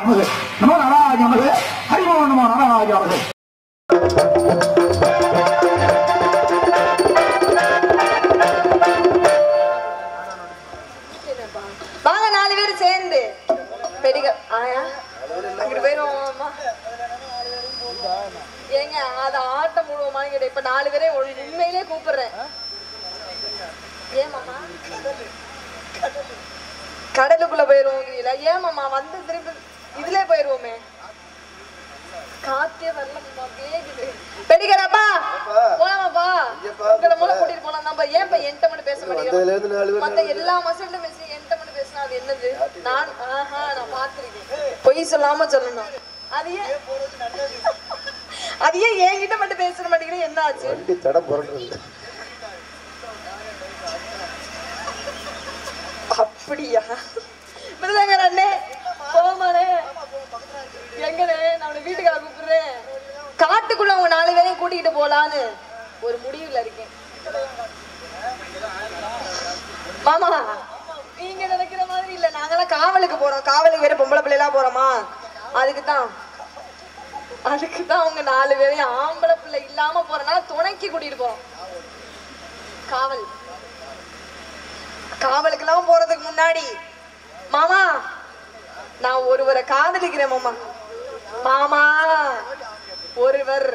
நமது நமோ நாராஜ நமது ஹரிமோ நமோ நாராஜ நமது வாங்க நாலு பேர் சேர்ந்து பெரிய ஆயா அங்கிட்டு போயிருவோமா ஏங்க அத ஆட்டம் முழுவமான்னு கேட்டேன் இப்ப நாலு பேரே ஒரு- உண்மையிலே கூப்பிடுறேன் ஏன் மாமா கடலுக்குள்ள போயிருவோங்கிறீங்களா ஏன் மாமா வந்து திருப்பி இதுல போயிருவோமே காத்தே வரல மாமா வேகுது பெடிக்கிறப்பா போலாமாப்பா உங்களை மூலம் கூட்டிட்டு போலாம் நம்ம ஏன் இப்ப என்கிட்ட மட்டும் பேச மாட்டேங்கிறோம் மத்த எல்லா மசிலும் பேசி என்கிட்ட மட்டும் பேசினா அது என்னது நான் ஆஹா நான் பார்த்திருக்கேன் பொய் சொல்லாம சொல்லணும் அது ஏன் அது ஏன் என்கிட்ட மட்டும் பேச மாட்டேங்கிறேன் என்ன ஆச்சு வண்டி தடம் புரண்டுறது அப்படியா விருதாங்கர் அண்ணே போமானே எங்கனே நான் உன்னை வீட்டுக்கார கூப்பிடுறேன் காட்டுக்குள்ள உங்க நாலு பேரையும் கூட்டிகிட்டு போலான்னு ஒரு முடிவுல இருக்கேன் மாமா நீங்க நினைக்கிற மாதிரி இல்ல நாங்கெல்லாம் காவலுக்கு போறோம் காவலுக்கு வேற பொம்பளை பிள்ளைலாம் போறோமா அதுக்கு தான் அதுக்கு தான் உங்க நாலு பேரையும் ஆம்பளை பிள்ளை இல்லாம போறனால துணைக்கு கூட்டிட்டு போறோம் காவல் காவலுக்கெல்லாம் போறதுக்கு முன்னாடி மாமா நான் ஒருவரை காதலிக்கிறேன் மாமா மாமா ஒருவர்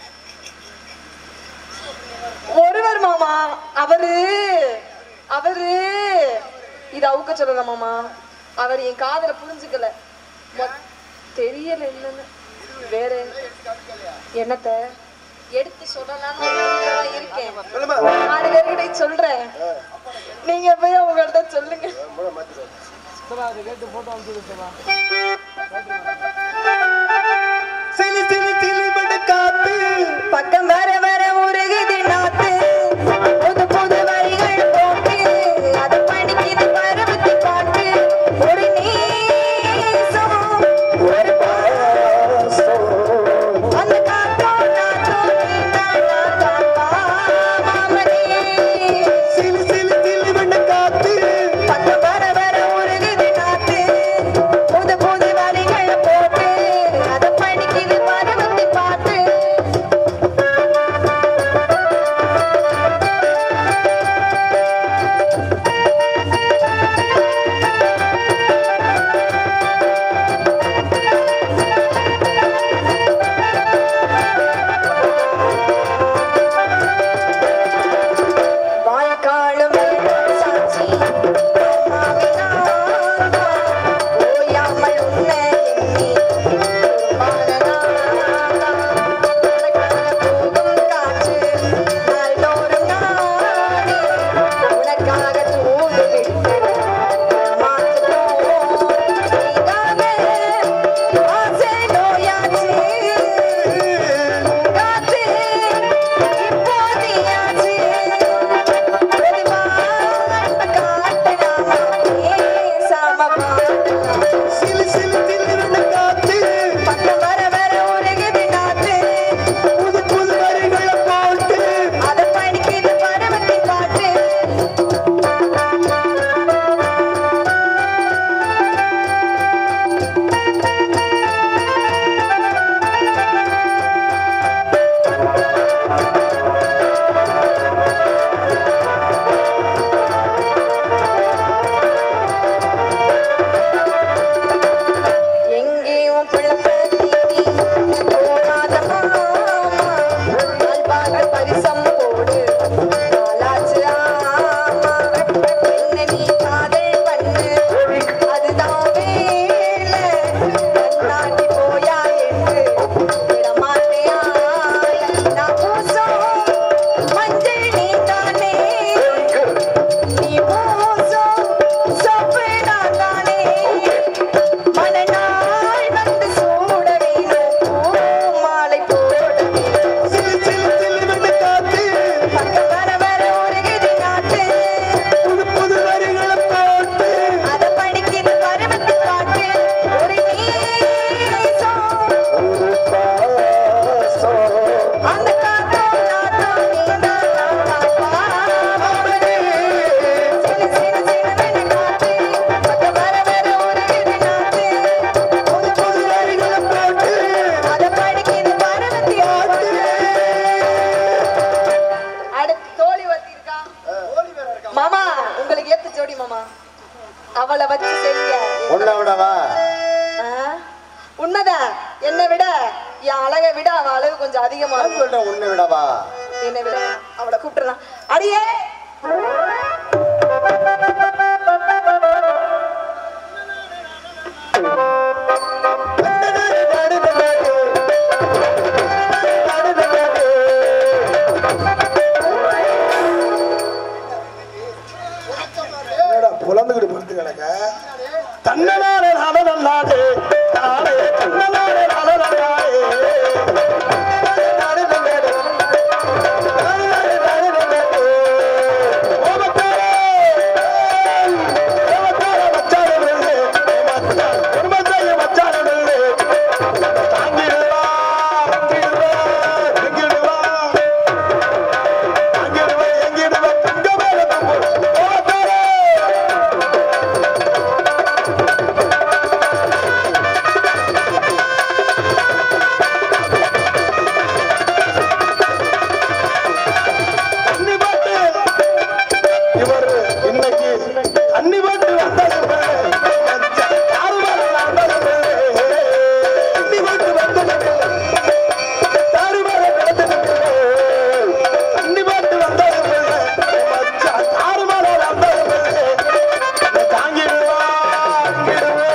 ஒருவர் மாமா அவரு அவரு இது அவுக்க சொல்லல மாமா அவர் என் காதல புரிஞ்சுக்கல மொ- தெரியல என்னன்னு வேற என்னத்த எடுத்து சொல்லலாம்னு நான் இருக்கேன் நாலு பேர்கிட்ட சொல்றேன் நீங்க போய் அவங்கள்ட்ட சொல்லுங்க சிலி சிலி சிலி மடு காத்து பக்கம் வர வர உருகுது நாத்து புது புது வரிகள் போட்டு அது படிக்குது பருவத்தி பாட்டு ஒரு நேசம் ஒரு பாசம் அந்த காத்தோ நாத்தோ மாமனே சிலி சிலி சிலி மடு காத்து பக்கம் வர வர உருகுது நாத்து புது புது வரிகள் போட்டு அது படிக்குது பருவத்தி பாட்டு வாய்க்காலும் சாட்சி ஓயாமல் உன்னை எண்ணி போகும் காற்று நாள்தோறும் நாடி உனக்காக தூது விட்டு மாற்றுவோம் நீங்காத ஆசை நோயாச்சு காத்து இப்போதையாச்சு சிலி சிலி சிலி மடு காத்து புது புது வரிகளை போட்டு உன்னை விடவா ஆ? உண்மைதான் என்னை விட என் அழகை விட அவ அழகு கொஞ்சம் அதிகமா நான் இருக்கும் சொல்றேன் உன்னை விடவா என்னை விட அவளை கூப்பிட்டுறான் அடியே என்னடா புலந்துகிட்டு படுத்து கிடக்க தன்னலாரே நாடே நாடே தன்னலாரே நாடே தண்ணி பாட்டு இவர் இன்னைக்கு தண்ணி பாட்டு வந்தது தாறுமாறு நடந்தது தண்ணி பாட்டு வந்தது தாறுமாறு நடந்தது தண்ணி பாட்டு வந்தது மச்சான் தாறுமாறு நடந்தது தாங்கிடுவா தாங்கிடுவா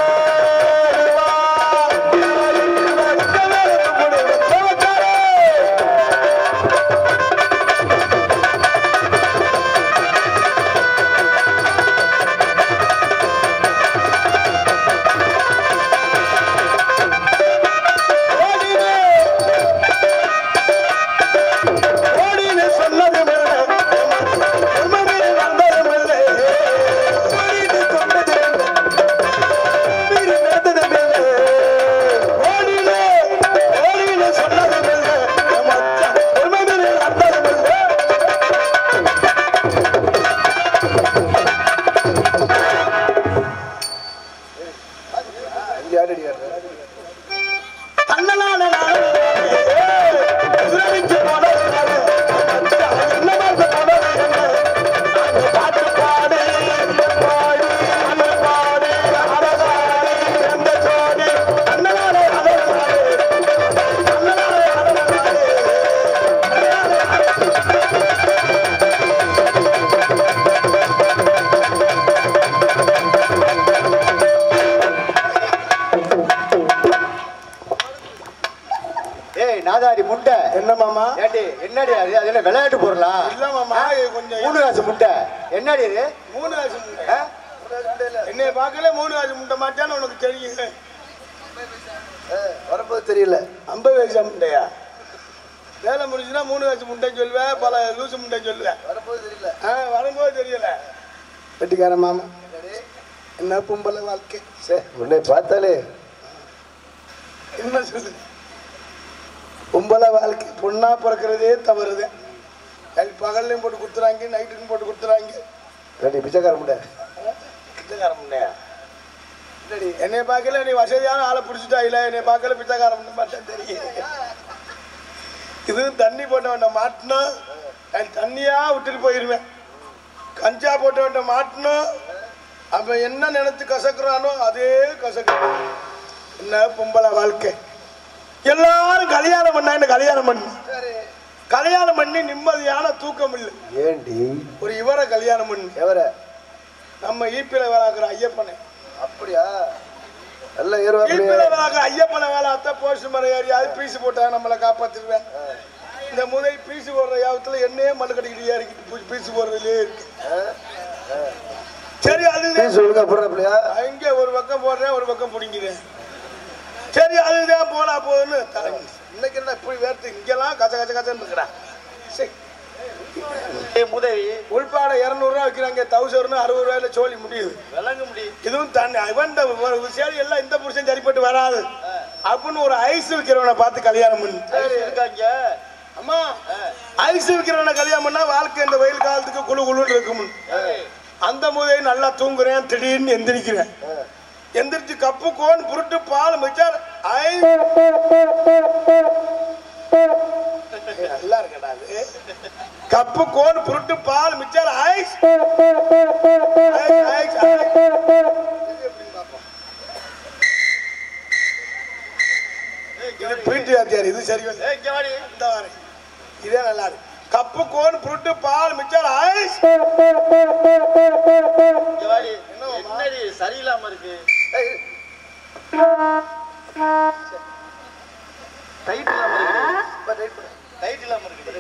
ஓடினு சொன்னது மெல்ல, உண்மையிலே வந்தது மெல்ல. ஓடினு சொன்னது மெல்ல, மீறி நடந்தது மெல்ல. ஓடினு, ஓடினு சொன்னது மெல்ல, மச்சான், உண்மையிலே வந்தது மெல்ல. தன்னலான நாடு எதிரடிச்சு போனது நாடு. மச்சான், என்ன மாதிரி போனது என்ன? நாங்க பாட்டு பாடி, பாடி, அந்த பாடி, அழகாடி, அந்த ஜோடி. தன்னலான நாடு நாடு. தன்னலான நாடு நாடு. ஏய் நாதாரி முட்டை என்ன மாமா ஏண்டி என்னடி அது அது என்ன விளையாட்டு பொருளா இல்ல மாமா இது கொஞ்சம் மூணு காசு முட்டை என்னடி இது மூணு காசு முட்டை ஆ? என்னைய பார்க்கல மூணு காசு முட்டை மாட்டான்னு உனக்கு தெரியும் வரும்போது தெரியல ஐம்பது வயசு முட்டையா வேலை முடிஞ்சுன்னா மூணு காசு முட்டை சொல்லுவேன் பல லூசு முட்டை சொல்லுவேன் வரும்போது தெரியல ஆ வரும்போது தெரியல வெட்டிக்கார மாமா என்ன பொம்பளை வாழ்க்கை சே உன்னை பார்த்தாலே என்ன சொல்லு பொம்பளை வாழ்க்கை பொண்ணா பிறக்கிறதே தவறுது பகல்லையும் போட்டு கொடுத்துறாங்க நைட்டுக்கும் போட்டு கொடுத்துறாங்க ரெண்டு பிச்சைக்கார முட்டை பிச்சைக்கார முண்டையா என்னை பார்க்கல நீ வசதியான ஆளை பிடிச்சிட்டா இல்ல என்னை பார்க்கல பிச்சைக்கார முண்டை மட்டும் தெரியும் இது தண்ணி போட்டவன்ட்ட மாட்டினா நான் தண்ணியா விட்டுட்டு போயிருவேன் கஞ்சா போட்டவன்ட்ட மாட்டினா அவன் என்ன நினைச்சு கசக்குறானோ அதே கசக்குறான் என்ன பொம்பளை வாழ்க்கை எல்லாரும் கல்யாணம் பண்ணா என்ன கல்யாணம் பண்ணு கல்யாணம் பண்ணி நிம்மதியான தூக்கம் இல்லை ஏண்டி ஒரு இவரை கல்யாணம் பண்ணு எவர நம்ம ஈப்பில வேலாக்குற ஐயப்பனை அப்படியா நல்ல ஏறுவா ஈப்பில வேலாக்குற ஐயப்பனை வேலாத்த போஸ்ட் மரம் ஏறி அது பீஸ் போட்டா நம்மளை காப்பாத்திருவேன் இந்த முதல் பீஸ் போடுற யாபத்துல என்னையே மண்ணு கட்டிக்கிட்டு ஏறிக்கிட்டு பீஸ் போடுறதுலயே இருக்கு சரி அதுதான் சொல்லுங்க அப்புறம் அப்படியா அங்க ஒரு பக்கம் போடுறேன் ஒரு பக்கம் பிடிங்கிறேன் சரி அதுதான் போனா போகுதுன்னு தலைங்க இன்னைக்கு என்ன இப்படி வேர்த்து இங்கெல்லாம் கச்ச கச்ச கச்சன்னு இருக்கிறா சரி உதவி உள்பாடை இரநூறுவா விற்கிறாங்க தௌசண்ட் அறுபது ரூபாயில சோழி முடியுது விளங்க முடியும் இதுவும் தண்ணி இவன் சேரி எல்லாம் இந்த புருஷன் சரிப்பட்டு வராது அப்படின்னு ஒரு ஐஸ் விற்கிறவனை பார்த்து கல்யாணம் பண்ணு இருக்காங்க அம்மா ஐஸ் விற்கிறவனை கல்யாணம் பண்ணா வாழ்க்கை இந்த வெயில் காலத்துக்கு குழு குழுன்னு இருக்கும் அந்த முதலை நல்லா தூங்குறேன் திடீர்னு எந்திரிக்கிறேன் எந்திரிச்சு கப்பு கோன் புருட்டு பால் மிச்சார் ஐ ஏய், நல்லா இருக்கடா அது கப்பு கோன் புருட்டு பால் மிச்சார் ஐஸ் ஐஸ், ஐஸ், ஐஸ். இது எப்படின்னு பார்ப்போம். இது பீட்டி வாத்தியார் இது சரி வந்து ஏய், இங்க வாடி இந்த வாரேன் இதே நல்லா இருக்கு கப்பு கோன் புருட்டு பால் மிச்சர் ஐஸ் இங்க வாடி என்னடி சரியில்லாம இருக்கு டைட் இல்லாம இருக்கு டைட் இல்லாம இருக்கு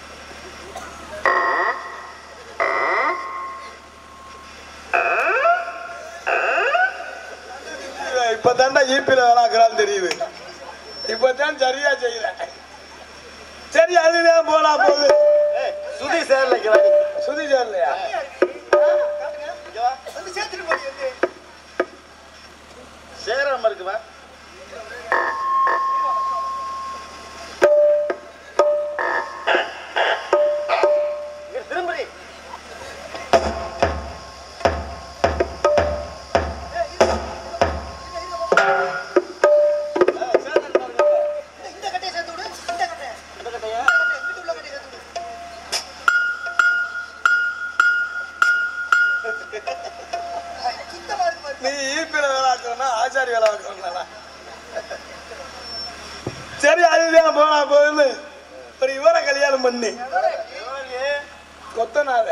இப்ப தாண்டா ஈப்பில வேலாக்குறான்னு தெரியுது இப்பதான் சரியா செய்யல சரி அதுதான் போனா போகுது ஏய், சுதி சேர்ல இங்க வாடி சுதி சார்லையா இங்க வா சேராம இருக்குவா இங்க திரும்பி நீ ஈப்பில வேலாக்குறனா ஆச்சாரி வேலாக்குறா சரி அதுதான் போனா போகுது ஒரு இவரை கல்யாணம் பண்ணி கொத்தனார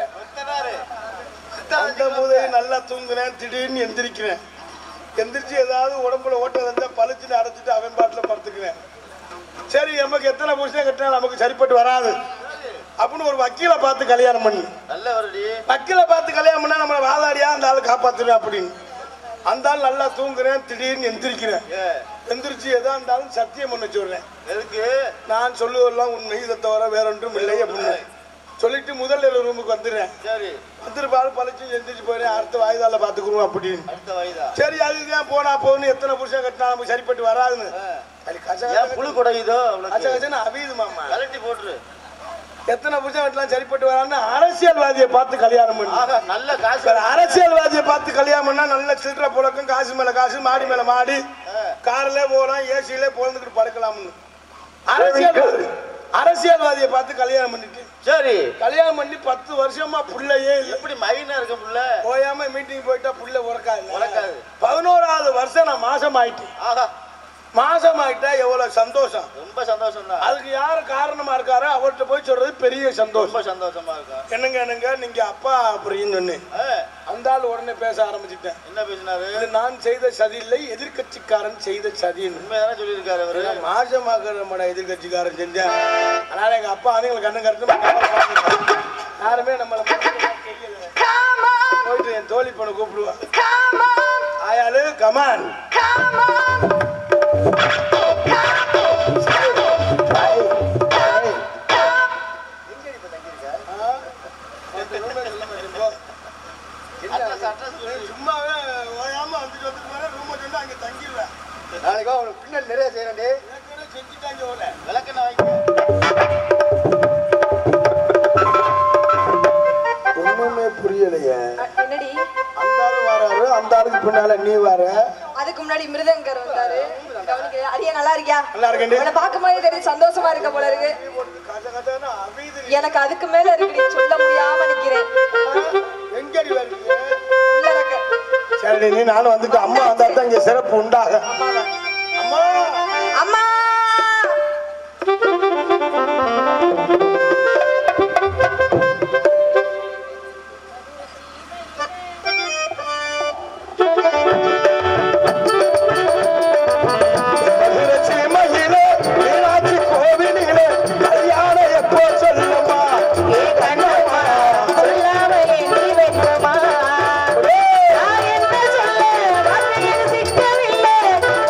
அந்த முதலே நல்லா தூங்குனேன் திடீர்னு எந்திரிக்கிறேன் எந்திரிச்சு ஏதாவது உடம்புல ஓட்ட வந்தா பளிச்சுன்னு அடைச்சிட்டு அவன் பாட்டில் படுத்துக்கிறேன் சரி நமக்கு எத்தனை புருஷன் கட்டினா நமக்கு சரிப்பட்டு வராது அப்படின்னு ஒரு வக்கீலை பார்த்து கல்யாணம் பண்ணி நல்ல வருடி வக்கீலை பார்த்து கல்யாணம் பண்ணா நம்மளை வாதாடியா அந்த ஆளு காப்பாத்துறேன் அப்படின்னு அந்த ஆள் நல்லா தூங்குறேன் திடீர்னு எந்திரிக்கிறேன் ஏ, எந்திரிச்சு எதா இருந்தாலும் சத்தியம் பண்ண சொல்றேன் எதுக்கு நான் சொல்லுவதெல்லாம் உண்மை இதை தவிர வேற ஒன்றும் இல்லை அப்படின்னு சொல்லிட்டு முதல்ல ரூமுக்கு வந்துடுறேன் சரி வந்துருப்பாரு பழிச்சு எந்திரிச்சு போயிடுறேன் அடுத்த வாய்தால பாத்துக்குருவோம் அப்படின்னு அடுத்த வயதா சரி அதுதான் போனா போகணும் எத்தனை புருஷன் கட்டினா நமக்கு சரிப்பட்டு வராதுன்னு ஆ. அது கச்ச ஏன் புழு குடையுதோ கச்ச அவளுக்கு கச்சன்னு அவியுது மாமா கலட்டி போட்டுரு எத்தனை புருஷன் கட்டலாம் சரிப்பட்டு வரான்னு அரசியல்வாதியை பார்த்து கல்யாணம் பண்ணி ஆகா நல்ல காசு வேற அரசியல்வாதியை பார்த்து கல்யாணம் பண்ணா நல்ல சில்லற புழக்கம் காசு மேல காசு மாடி மேல மாடி கார்ல போறோம் ஏசியில போந்துக்கிட்டு படுக்கலாம்னு அரசியல் அரசியல்வாதியை பார்த்து கல்யாணம் பண்ணிட்டு சரி கல்யாணம் பண்ணி பத்து வருஷமா புள்ளையே இல்ல எப்படி மைனா இருக்க புள்ள போயாம மீட்டிங் போயிட்டா புள்ள உறக்காது உறக்காது. பதினோராவது வருஷம் நான் மாசம் ஆயிட்டேன் ஆஹா மாசம் ஆயிட்டா எவ்வளவு சந்தோஷம் ரொம்ப சந்தோஷம் தான் அதுக்கு யாரு காரணமா இருக்காரோ அவர்கிட்ட போய் சொல்றது பெரிய சந்தோஷம் ரொம்ப சந்தோஷமா இருக்கும் என்னங்க என்னங்க நீங்க அப்பா அப்படின்னு சொன்னேன் ஆ, அந்த ஆள் உடனே பேச ஆரம்பிச்சிட்டேன் என்ன பேசினாரு இது நான் செய்த சதி இல்லை எதிர்க்கட்சிக்காரன் செய்த சதின்னு உண்மைதானே சொல்லியிருக்காரு அவரு மாசமாக நம்ம எதிர்கட்சிக்காரன் செஞ்சேன் அதனால எங்க அப்பா வந்து எங்களுக்கு கண்ணு கருத்து யாருமே நம்மளை தெரியல போயிட்டு என் தோழி பொண்ணு கூப்பிடுவா ஆயாலு கமான் அட்ரஸ் அட்ரஸ் சொல்லு. சும்மாவே ஓயாம வந்துட்டு வந்துட்டு போற ரூம் வச்சு அங்க தங்கிடுவேன் நாளைக்கு அவனுக்கு பின்னல் நிறைய செய்யறேன் ஏற்கனவே செஞ்சுட்டாங்க ஓல விளக்கெண்ண வாங்கி ஒண்ணுமே புரியலையே என்னடி அந்த ஆளு வராரு அந்த ஆளுக்கு பின்னால நீ வர அதுக்கு முன்னாடி மிருதங்கர் வந்தாரு கவனிக்கலையா? அடியே நல்லா இருக்கியா நல்லா இருக்கேன்டி. உன்னை பார்க்கும்போதே தெரியும் சந்தோஷமா இருக்க போல இருக்கு கதை கதைன்னு அவியுது நீ. எனக்கு அதுக்கு மேல இருக்குடி சொல்ல முடியாம நிக்கிறேன் எங்கடி வருவீங்க உள்ள இருக்க சரி நீ நானும் வந்துட்டு அம்மா வந்தா தான் இங்க சிறப்பு உண்டாக அம்மாவா அம்மா அம்மா மதுரச்சி மகிழே மீனாட்சி கோவிலிலே கல்யாணம் எப்போ சொல்லுமா சொல்லாமலே நீ வைக்குமா நான் என்ன சொல்ல வார்த்தையில் சிக்கவில்லை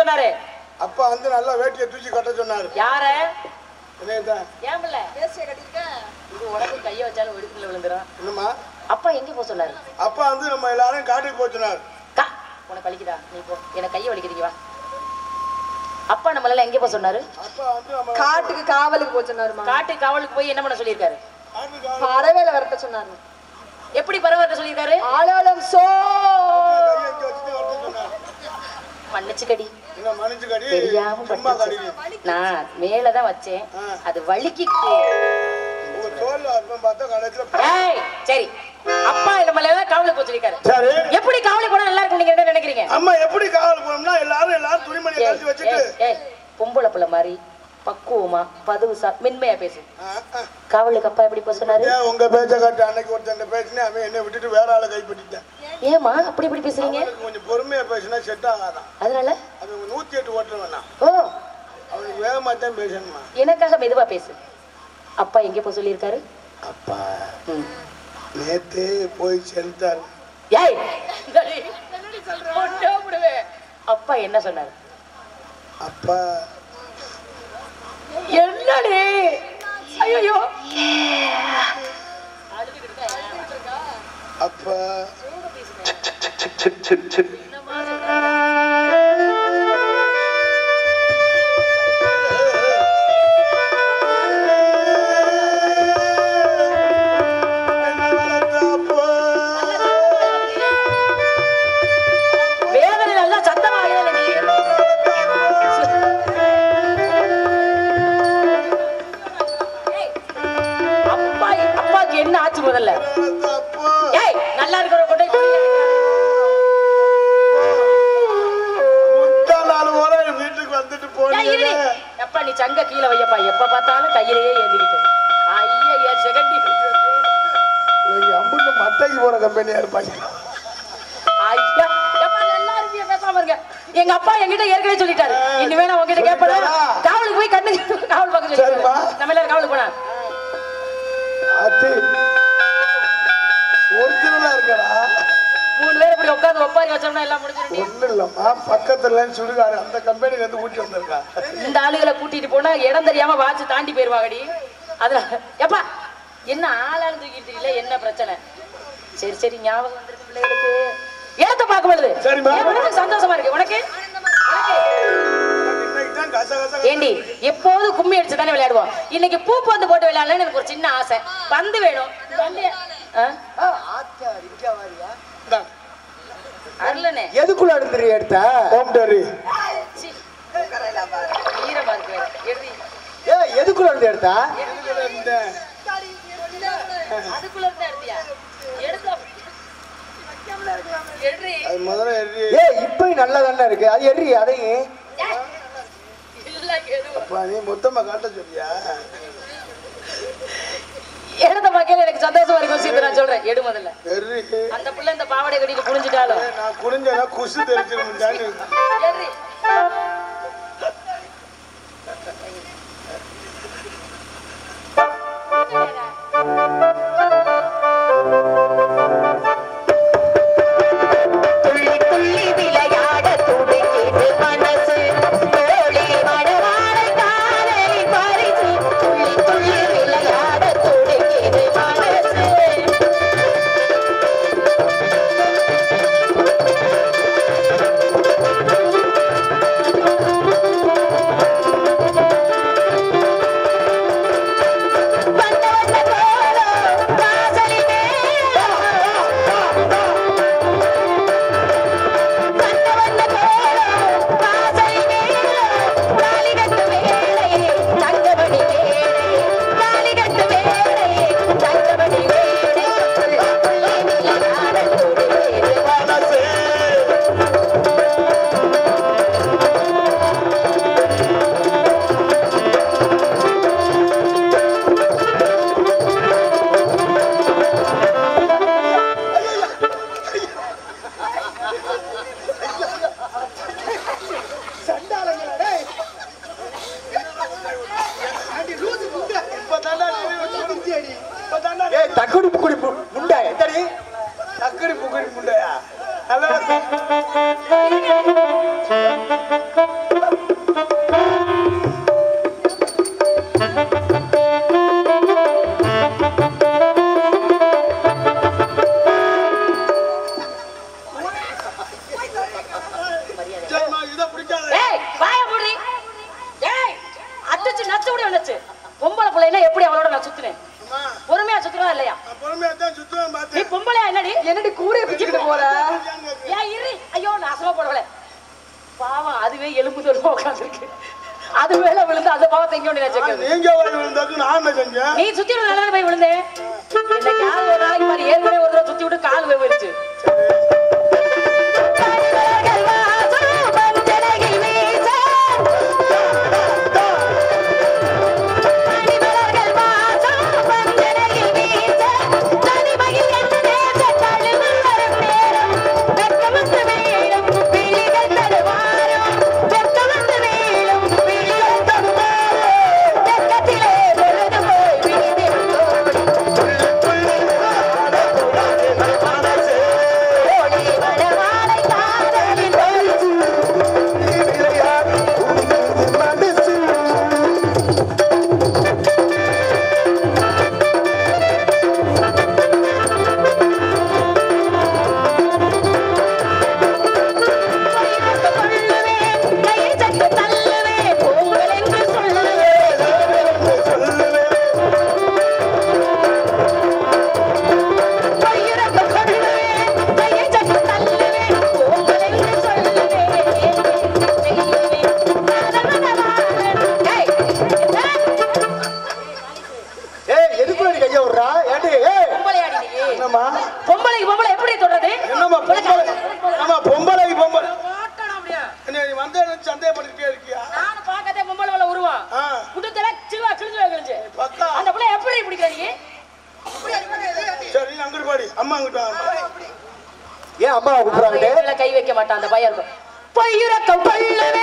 சொன்னாரு அப்பா வந்து நல்லா வேட்டியை தூக்கி கட்ட சொன்னாரு யார என்னதான் ஏன் பிள்ளை பேசிய கட்டிருக்க இது உடம்பு கைய வச்சாலும் வெடிப்புல விழுந்துரும் என்னம்மா அப்பா எங்க போக சொன்னாரு அப்பா வந்து நம்ம எல்லாரும் காட்டுக்கு போக சொன்னாரு கா உனக்கு வலிக்குதா நீ போ எனக்கு கைய வலிக்குதுங்க வா அப்பா நம்மளால எங்க போக சொன்னாரு அப்பா வந்து நம்ம காட்டுக்கு காவலுக்கு போக சொன்னாருமா காட்டு காவலுக்கு போய் என்ன பண்ண சொல்லியிருக்காரு காட்டுக்கு பறவையில வரட்ட சொன்னாரு எப்படி பரவாயில்ல சொல்லியிருக்காரு ஆளாளம் சோ கையை இங்க வச்சுட்டு வரட்ட சொன்னாரு மன்னிச்சுக்கடி என்ன மன்னிச்சு கடி தெரியாம சும்மா பட்டுச்சு. கடி நான் மேலதான் வச்சேன் ஆ. அது வலிக்கு உங்க தோல்ல அற்பம் பார்த்தா கடைசியில ஏய் சரி அப்பா நம்மள காவலுக்கு போக சொல்லியிருக்காரு சரி எப்படி காவலுக்கு போனா நல்லா இருக்கும் நீங்க என்ன நினைக்கிறீங்க அம்மா எப்படி காவல் போனோம்னா எல்லாரும் எல்லாரும் துணிமணியை ஏய், கழிச்சு வச்சுட்டு ஏய், ஏய், பொம்பளை பிள்ளை மாதிரி பக்குவமா பதுவுசா மென்மையா பேசு ஆ, ஆ. காவலுக்கு அப்பா எப்படி போக சொன்னாரு ஏன் உங்க பேச்ச காட்டு அன்னைக்கு ஒருத்தன் பேசினேன் அவன் என்னை விட்டுட்டு வேற ஆளை கைப்பற்றிட்டேன் ஏமா அப்படி இப்படி பேசுறீங்க அவனுக்கு கொஞ்சம் பொறுமையா பேசினா செட் ஆகாதான் அதனால அவன் நூத்தி எட்டு ஓட்டுற வேணாம் ஓ அவனுக்கு வேகமா தான் பேசணுமா எனக்காக மெதுவா பேசு அப்பா எங்க போக சொல்லியிருக்காரு அப்பா ம். நேத்து போய் செலுத்தாரு ஏய் ஒண்ணே விடுவேன். அப்பா என்ன சொன்னாரு அப்பா என்னடி ஐயோ அப்பா வேதனை நல்லா சத்தமா நீ அப்பா அப்பாக்கு என்ன ஆச்சு முதல்ல ஏய் நல்லா இருக்கிற கொண்டு போய் முந்தா நாள் வரை வீட்டுக்கு வந்துட்டு ஏய், இரு. போனீங்க எப்பா நீ சங்க கீழே வையப்பா எப்ப பார்த்தாலும் கையிலேயே ஏந்திக்கிட்டு ஐயா செகண்டி இவங்க அம்புட்டு மட்டைக்கு போற கம்பெனியா இருப்பாங்க ஐயா எப்பா நல்லா இருக்கிய பேசாம இருங்க எங்க அப்பா என்கிட்ட ஏற்கனவே சொல்லிட்டாரு இனிமே நான் உங்ககிட்ட கேட்பேன் சொல்லிட்டாரா? காவலுக்கு போய் கண்ணு காவல் பார்க்க சரிம்மா. சொல்லிட்டாரு நம்ம எல்லாரும் காவலுக்கு போனா அது ஒரிஜினலா இருக்கடா மூணு பேர் இப்படி உட்காந்து ஒப்பாரி வச்சோம்னா எல்லாம் முடிஞ்சிடும் ஒண்ணும் இல்லம்மா பக்கத்துல சுடுகாடு அந்த கம்பெனில இருந்து ஊட்டி வந்திருக்கா இந்த ஆளுகளை கூட்டிட்டு போனா இடம் தெரியாம வாச்சு தாண்டி போயிருவாங்கடி அதுல எப்பா என்ன ஆளான்னு தூக்கிட்டு தெரியல என்ன பிரச்சனை சரி சரி ஞாபகம் வந்திருக்கு பிள்ளைகளுக்கு இடத்த பார்க்க பொழுது சரிம்மா. என் மனசுக்கு சந்தோஷமா இருக்கு உனக்கு உனக்கு? இன்னைக்கு தான் கச கச ஏண்டி எப்போதும் கும்மி அடிச்சு தானே விளையாடுவோம் இன்னைக்கு பூ பந்து போட்டு விளையாடலாம்னு எனக்கு ஒரு சின்ன ஆசை பந்து வேணும் பந்து ஆ? இந்தாங்க. அருளனே எதுக்குள்ள எடுத்துரு எடுத்த ஹோம் டெரி சீ. ஈரமா இருக்கு வேற. எடுடி. ஏ எதுக்குள்ள இருந்து எடுத்த இதுல இருந்தேன். அதுக்குள்ள இருந்தா எடுத்தியா எடுத்து அப்படி- எடுடி. அது முதல்ல எரி ஏ இப்பயும் நல்லா தானே இருக்கு அது எரி அதையும் இல்ல, எதுவும். அப்பா, நீ மொத்தமா காட்ட சொல்லியா இடத்த பார்க்கல எனக்கு சந்தோஷமா இருக்கு விஷயத்தை நான் சொல்றேன் எடு முதல்ல எரி அந்த புள்ள இந்த பாவாடை கட்டிட்டு குனிஞ்சிட்டாலும் ஏய், நான் குனிஞ்சேன்னா குசு தெரிச்சிருந்தான்னு எடு. துள்ளி துள்ளி விளையாட துடிக்குது மனசு தோழி மணவாள காலை பறிச்சு துள்ளி துள்ளி விளையாட துடிக்குது மனசு வந்த வந்த கோலம் காசலி மேளம் வந்த வந்த கோலம் வாசல் மேளம் தாலி கட்டு வேளை தங்கமணி வேளை தாலி கட்டு வேளை தங்கமணி வேளை துள்ளி துள்ளி விளையாட துடிக்குது மனசு ஏ தக்குடி புக்குடி பு- முண்டை எத்தடி அக்கடி புக்கடி முண்டையா நல்லா நச்சு விட வந்துச்சு பொம்பளை பிள்ளைன்னா எப்படி அவளோட நான் சுத்துனேன் அம்மா பொறுமையா சுத்துறா இல்லையா நான் பொறுமையா தான் சுத்துவேன் நீ பார்த்தேன் பொம்பளையா என்னடி என்னடி கூடைய பிச்சுக்கிட்டு போற ஏன் இரு ஐயோ நாசமா போடவல பாவம் அதுவே எலும்பு தோல்வா உட்காந்துருக்கு அது மேல விழுந்து அந்த பாவத்தை எங்க ஒண்ணு நினைச்சுக்கிறது நீங்க போய் விழுந்தாக்கு நான் என்ன செஞ்சேன் நீ சுத்தி விட நல்லா போய் விழுந்தேன் இன்னைக்கு யார் ஒரு நாளைக்கு மாதிரி ஏற்கனவே ஒரு தடவை சுத்தி விட்டு கால் போய் போயிருச்சு கண்கள் வாசம் மஞ்சளையில் வீச மணிமலர்கள் வாசம் மஞ்சளையில் வீச தனிமையில் என் நேச தழுவு வரும் நேரம் வெட்கமந்து வீழும் விழிகள் தடுமாறும் வெட்கமந்து வீழும் விழிகள் தடுமாறும் வெட்கத்திலே பொழுது போய் விழித்திருந்தோம் ஓடி வடமாலை காதலில் ஒளிச்சு கையிட்டு கொள்ளுவேன் கையை சற்று தள்ளுவேன் பொங்கல் என்று சொல்லுவேன் கையிறக்க கொள்ளுவேன் கையை சற்று தள்ளுவேன் பொங்கல் என்று சொல்லுவேன் செய்யுவேன் ஏய் ஏய் எதுக்குள்ள நீ கைய விடுறா ஏண்டி ஏய் பொம்பளையாடி நீ என்னம்மா பொம்பளைக்கு பொம்பளை எப்படி தொடறது என்னம்மா பொம்பளை ஆமா பொம்பளை பொம்பளை போட்டணும் அப்படியே. என்ன நீ வந்த சந்தேகப்பட்டுட்டே இருக்கியா நானும் பார்க்கதே பொம்பளை மேல உருவம் ஆ குடுத்தல சிவா கிழிஞ்சு கிழிஞ்சு பக்கா அந்த பிள்ளை எப்படி பிடிக்கிற நீ சரி நீ அங்கிட்டு பாடி அம்மா அங்கிட்டு வாம்மா. ஏன் அம்மாவை கூப்பிடுறாங்க இதுல கை வைக்க மாட்டான் அந்த பையன் இருக்கும் பொய்யுறக்கம் கொள்ளவே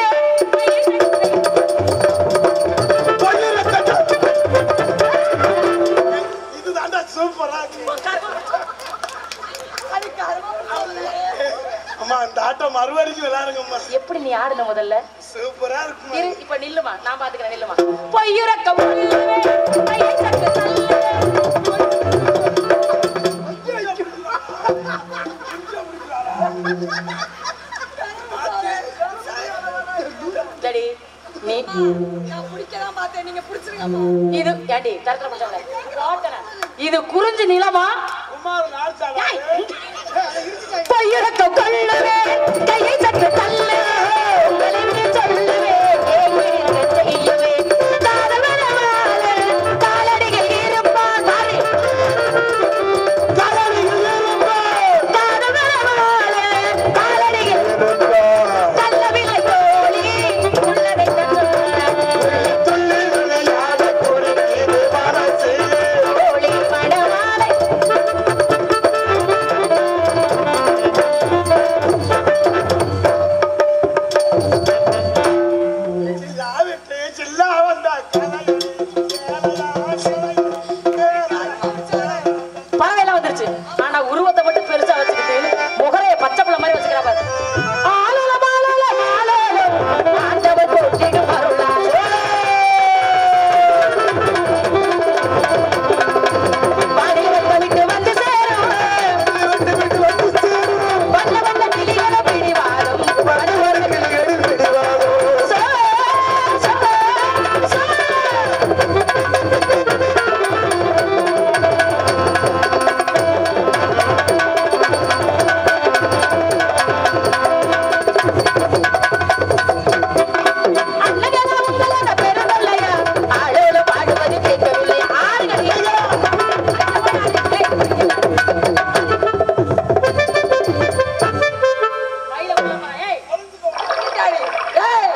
இதுதான்டா சூப்பரா இருக்கு அம்மா இந்த ஆட்டம் மறுபடிக்கும் விளையாடுங்கம்மா எப்படி நீ ஆடுன முதல்ல சூப்பரா இருக்குமா இரு இப்ப நில்லுமா நான் பாத்துக்கிறேன் நில்லுமா பொய்யுறக்கம் கொள்ளவே கையை சற்று தள்ளுவே. சரி நீ நான் பிடிக்கதான் பார்த்தேன் நீங்க பிடிச்சிருங்க இது ஏண்டி தரத்துல பண்றாங்க இது குறிஞ்சி நிலமா குமார் நாள் சாவா பொய்யுறக்கம் கொள்ளுவே கையை சற்று தள்ளுவே உங்கள் என்று சொல்லுவே ஏங்கிருக்க செய்யுவே காதல் வரவாறு காலடியில் இருப்பான் பாரு காதல் வரவாறு காலடியில் தள்ளவில்லை தோழி உள்ளதை தோழி மணவாளை சில்லாவிட்டு சில்லா வந்தா கலையில் கேளையா, கேளையா, கேளையா. பறவைலாம் வந்துருச்சு ஆனா உருவத்தை மட்டும் பெருசா வச்சுக்கிட்டு முகரைய பச்சை பிள்ளை மாதிரி வச்சுக்கிறா பாரு ஆலோலம் ஆலோலம் ஆலோலம் ஆண்டவர் போற்றிடும் அருளாலே வாடி வந்த விட்டு வந்து சேரும் வந்த வந்த கிளிகள பிடிவாரும் வரு வரு சோ, சோ, சோ. அண்ணகளா உங்களோட பெருமல்லையா ஆளோட பாடுவது கேட்கவில்லை ஆறுகள் கையில உள்ள பாரு. ஏய் ஏய்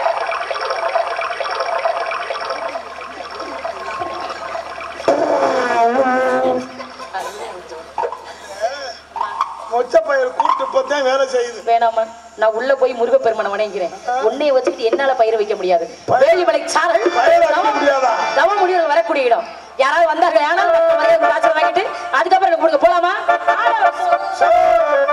மொச்ச பயிர் கூட்டு இப்பதான் வேலை செய்யுது வேணாமா நான் உள்ள போய் முருகப்பெருமனை வணங்கிறேன் உன்னைய வச்சுக்கிட்டு என்னால பயிர் வைக்க முடியாது வேலிமலை சாரல் பயிர் வைக்க முடியாதா? தவ முடிவு வரக்கூடிய இடம் யாராவது வந்தாங்க ஆனால் வாங்கிட்டு அதுக்கப்புறம் எனக்கு கொடுக்க போலாமா சோ,